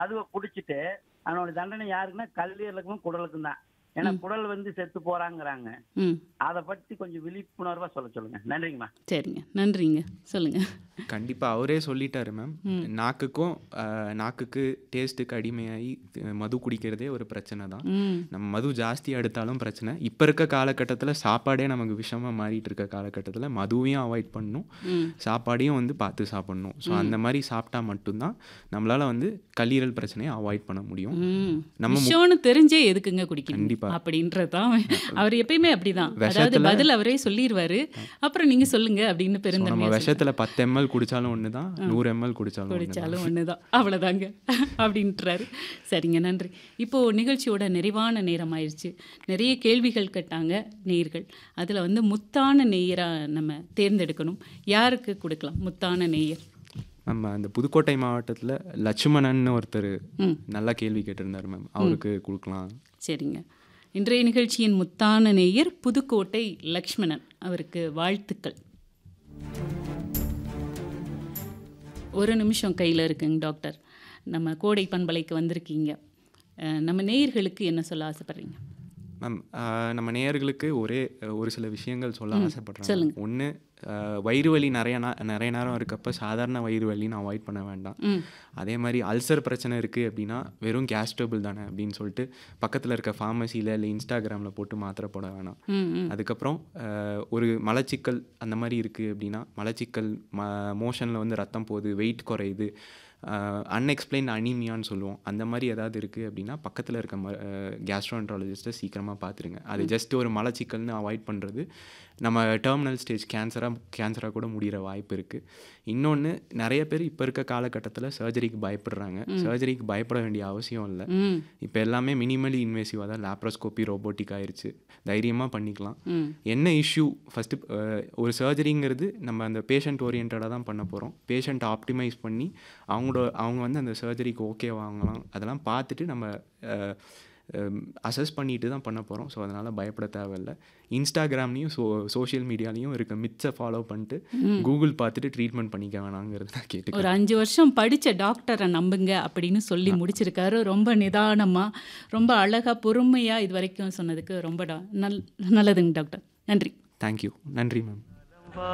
மதுவை குடிச்சிட்டு அவனோட தண்டனை யாருக்குன்னா கல்லீரலுக்கும் குடலுக்கும் தான் ஏன்னா குடல் வந்து செத்து போறாங்கிறாங்க ம் அதை பத்தி கொஞ்சம் விழிப்புணர்வா சொல்ல சொல்லுங்க நன்றிங்கம்மா சரிங்க நன்றிங்க சொல்லுங்க கண்டிப்பாக அவரே சொல்லிட்டாரு மேம் நாக்குக்கும் ஆஹ், நாக்குக்கு டேஸ்ட்டுக்கு அடிமையாகி அஹ், மது குடிக்கிறதே ஒரு பிரச்சனை தான் ம் நம்ம மது ஜாஸ்தி எடுத்தாலும் பிரச்சனை இப்போ இருக்க காலகட்டத்தில் சாப்பாடே நமக்கு விஷமாக மாறிட்டு இருக்க காலகட்டத்தில் மதுவையும் அவாய்ட் பண்ணணும் ம் சாப்பாடையும் வந்து பார்த்து சாப்பிடணும் ஸோ அந்த மாதிரி சாப்பிட்டா மட்டும்தான் நம்மளால் வந்து கல்லீரல் பிரச்சனையை அவாய்ட் பண்ண முடியும் ம் நம்ம மு- விஷம்னு தெரிஞ்சே எதுக்குங்க குடிக்கணும் கண்டிப்பா. அப்படின்றதான் அவர் எப்பயுமே அப்படிதான் அதாவது விஷத்துல- பதில் அவரே சொல்லிடுவாரு அப்புறம் நீங்க சொல்லுங்க அப்படின்னு ஸோ நம்ம பெருந்தன்மையா சொல்லுவாரு. விஷத்தில் பத்து எம்எல் குடித்தாலும் ஒன்று தான் நூறு எம்எல் குடித்தாலும் ஒன்று குடிச்சாலும் ஒண்ணுதான் அவ்வளவுதாங்க அப்படின்றாரு சரிங்க நன்றி இப்போ நிகழ்ச்சியோட நிறைவான நேரம் ஆயிடுச்சு நிறைய கேள்விகள் கேட்டாங்க நேயர்கள் அதுல வந்து முத்தான நேயரா நம்ம தேர்ந்தெடுக்கணும் யாருக்கு கொடுக்கலாம் முத்தான நேயர் நம்ம அந்த புதுக்கோட்டை மாவட்டத்தில் லட்சுமணன் ஒருத்தர் ம் நல்லா கேள்வி கேட்டிருந்தார் மேம் அவருக்கு கொடுக்கலாம் சரிங்க இன்றைய நிகழ்ச்சியின் முத்தான நேயர் புதுக்கோட்டை லக்ஷ்மணன் அவருக்கு வாழ்த்துக்கள் ஒரு நிமிஷம் கையில் இருக்குங்க டாக்டர் நம்ம கோடை பண்பலைக்கு வந்திருக்கீங்க அஹ், நம்ம நேயர்களுக்கு என்ன சொல்ல ஆசைப்படுறீங்க மேம் ஆஹ், நம்ம நேயர்களுக்கு ஒரே அஹ், ஒரு சில விஷயங்கள் சொல்ல ஆசைப்படுறேன் சொல்லுங்க. ஒன்று வயிறு வலி நிறைய நா நிறைய நேரம் இருக்கப்ப சாதாரண வயிறு வலின்னு அவாய்ட் பண்ண வேண்டாம் ம் அதே மாதிரி அல்சர் பிரச்சனை இருக்குது அப்படின்னா வெறும் கேஸ் ட்ரபிள் தானே அப்படின்னு சொல்லிட்டு பக்கத்தில் இருக்க ஃபார்மசியில் இல்லை இன்ஸ்டாகிராமில் போட்டு மாத்திரை போட வேணாம் ம் ம் அதுக்கப்புறம் அஹ், ஒரு மலச்சிக்கல் அந்த மாதிரி இருக்குது அப்படின்னா மலச்சிக்கல் ம மோஷனில் வந்து ரத்தம் போகுது வெயிட் குறையுது அன்எக்ஸ்பிளைன் அனீமியான்னு சொல்லுவோம் அந்த மாதிரி ஏதாவது இருக்குது அப்படின்னா பக்கத்தில் இருக்க ம கேஸ்ட்ரோன்ட்ராலஜிஸ்ட்டை சீக்கிரமாக பார்த்துருங்க அது ஜஸ்ட் ஒரு மலச்சிக்கல்னு அவாய்ட் பண்ணுறது நம்ம டெர்மினல் ஸ்டேஜ் கேன்சராக கேன்சராக கூட முடிகிற வாய்ப்பு இருக்குது இன்னொன்று நிறைய பேர் இப்போ இருக்க காலகட்டத்தில் சர்ஜரிக்கு பயப்படுறாங்க சர்ஜரிக்கு பயப்பட வேண்டிய அவசியம் இல்லை ம் இப்போ எல்லாமே மினிமலி இன்வேசிவாக தான் லேப்ரோஸ்கோப்பி ரோபோட்டிக் ஆயிருச்சு தைரியமாக பண்ணிக்கலாம் ம் என்ன இஷ்யூ ஃபஸ்ட்டு ஒரு சர்ஜரிங்கிறது நம்ம அந்த பேஷண்ட் ஓரியன்டாக தான் பண்ண போகிறோம் பேஷண்ட் ஆப்டிமைஸ் பண்ணி அவங்களோட அவங்க வந்து அந்த சர்ஜரிக்கு ஓகே வாங்கலாம் அதெல்லாம் பார்த்துட்டு நம்ம அசஸ் பண்ணிட்டு தான் பண்ண போகிறோம் ஸோ அதனால் பயப்பட தேவையில்ல இன்ஸ்டாகிராம்லேயும் சோ சோஷியல் மீடியாலையும் இருக்க மிச்சை ஃபாலோ பண்ணிட்டு கூகுள் பார்த்துட்டு ட்ரீட்மெண்ட் பண்ணிக்க வேணாங்கிறது நான் கேட்டுக்கிறேன் ஒரு அஞ்சு வருஷம் படித்த டாக்டரை நம்புங்க அப்படின்னு சொல்லி முடிச்சிருக்காரு ரொம்ப நிதானமாக ரொம்ப அழகாக பொறுமையாக இது வரைக்கும் சொன்னதுக்கு ரொம்ப டா- நல் நல்லதுங்க டாக்டர் நன்றி தேங்க்யூ நன்றி மேம்